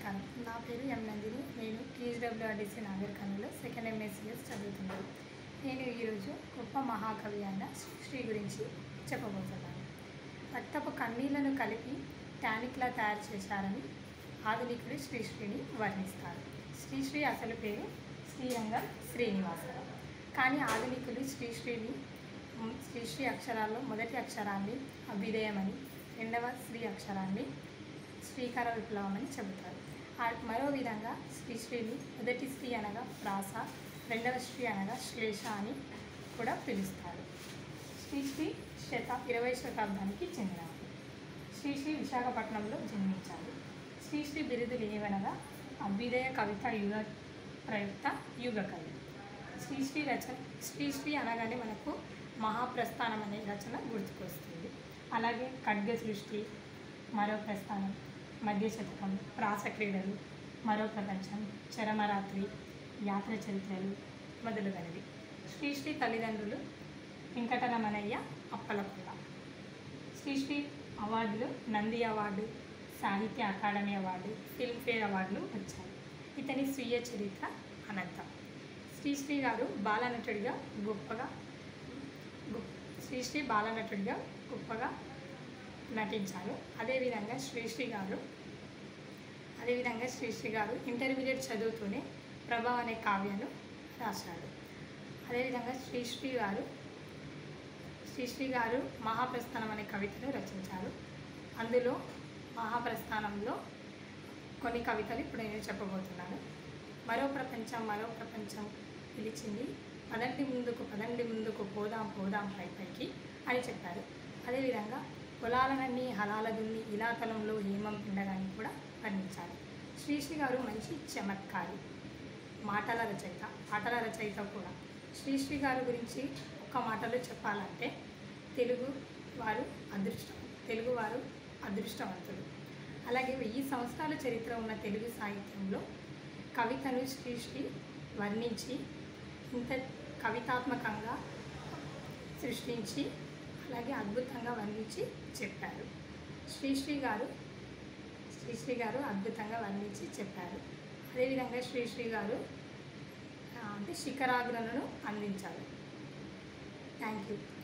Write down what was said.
నమస్కారం నా పేరు ఎం నందిని నేను TGWRDC Nagarkurnool second MSCS చదువుతున్నాను నేను ఈరోజు గొప్ప మహాకవి అయిన శ్రీ గురించి చెప్పబోతున్నాను రక్తపు కన్నీళ్లను కలిపి టానిక్లా తయారు చేశారని ఆధునికుడు శ్రీశ్రీని వర్ణిస్తారు శ్రీశ్రీ అసలు పేరు శ్రీరంగం శ్రీనివాసరావు కానీ ఆధునికులు శ్రీశ్రీని మ్, శ్రీశ్రీ అక్షరాల్లో మొదటి అక్షరాన్ని అభ్యుదయమని రెండవ శ్రీ అక్షరాన్ని శ్రీకర విప్లవం అని చెబుతారు ఆ- మరో విధంగా శ్రీశ్రీని మొదటి శ్రీ అనగా ప్రాస రెండవ శ్రీ అనగా శ్లేష అని కూడా పిలుస్తారు శ్రీశ్రీ శత ఇరవై శతాబ్దానికి చెందినవాడు శ్రీశ్రీ విశాఖపట్నంలో జన్మించాడు శ్రీశ్రీ బిరుదులు ఏవనగా అభ్యుదయ కవిత యుగ ప్రయుక్త యుగ కవి శ్రీశ్రీ రచన శ్రీశ్రీ అనగానే మనకు మహాప్రస్థానం అనే రచన గుర్తుకొస్తుంది అలాగే ఖడ్గ సృష్టి మరో ప్రస్థానం మధ్య శతకం ప్రాస క్రీడలు మరో ప్రపంచం చరమరాత్రి యాత్ర చరిత్రలు మొదలుగనవి శ్రీశ్రీ తల్లిదండ్రులు వెంకటరమణయ్య అప్పలకొండ శ్రీశ్రీ అవార్డులు Nandi award Sahitya Akademi award Filmfare అవార్డులు వచ్చాయి ఇతని స్వీయ చరిత్ర అనంతం శ్రీశ్రీ గారు బాలనటుడిగా గొప్పగా గొప్ప శ్రీశ్రీ బాలనటుడిగా గొప్పగా నటించారు అదేవిధంగా శ్రీశ్రీ గారు అదేవిధంగా శ్రీశ్రీ గారు ఇంటర్మీడియట్ చదువుతూనే ప్రభా అనే కావ్యాన్ని రాశాడు అదేవిధంగా శ్రీశ్రీ గారు శ్రీశ్రీ గారు మహాప్రస్థానం అనే కవితను రచించారు అందులో మహాప్రస్థానంలో కొన్ని కవితలు ఇప్పుడు నేను చెప్పబోతున్నాను మరో ప్రపంచం మరో ప్రపంచం పిలిచింది పదండి ముందుకు పదండి ముందుకు పోదాం పోదాం పై పైకి అని చెప్పారు అదేవిధంగా పొలాలనన్నీ హలాల దున్ని ఇలాతలంలో హేమం పిండగాని కూడా వర్ణించారు శ్రీశ్రీ గారు మంచి చమత్కారి మాటల రచయిత పాటల రచయిత కూడా శ్రీశ్రీ గారి గురించి ఒక్క మాటలో చెప్పాలంటే తెలుగు వారు అదృష్టం తెలుగు వారు అదృష్టవంతులు అలాగే వెయ్యి సంవత్సరాల చరిత్ర ఉన్న తెలుగు సాహిత్యంలో కవితను శ్రీశ్రీ వర్ణించి ఇంత కవితాత్మకంగా సృష్టించి అలాగే అద్భుతంగా వర్ణించి చెప్పారు శ్రీశ్రీ గారు శ్రీశ్రీ గారు అద్భుతంగా వర్ణించి చెప్పారు అదేవిధంగా శ్రీశ్రీ గారు ఆ, అంటే శిఖరాగ్రలను అందించారు థ్యాంక్ యూ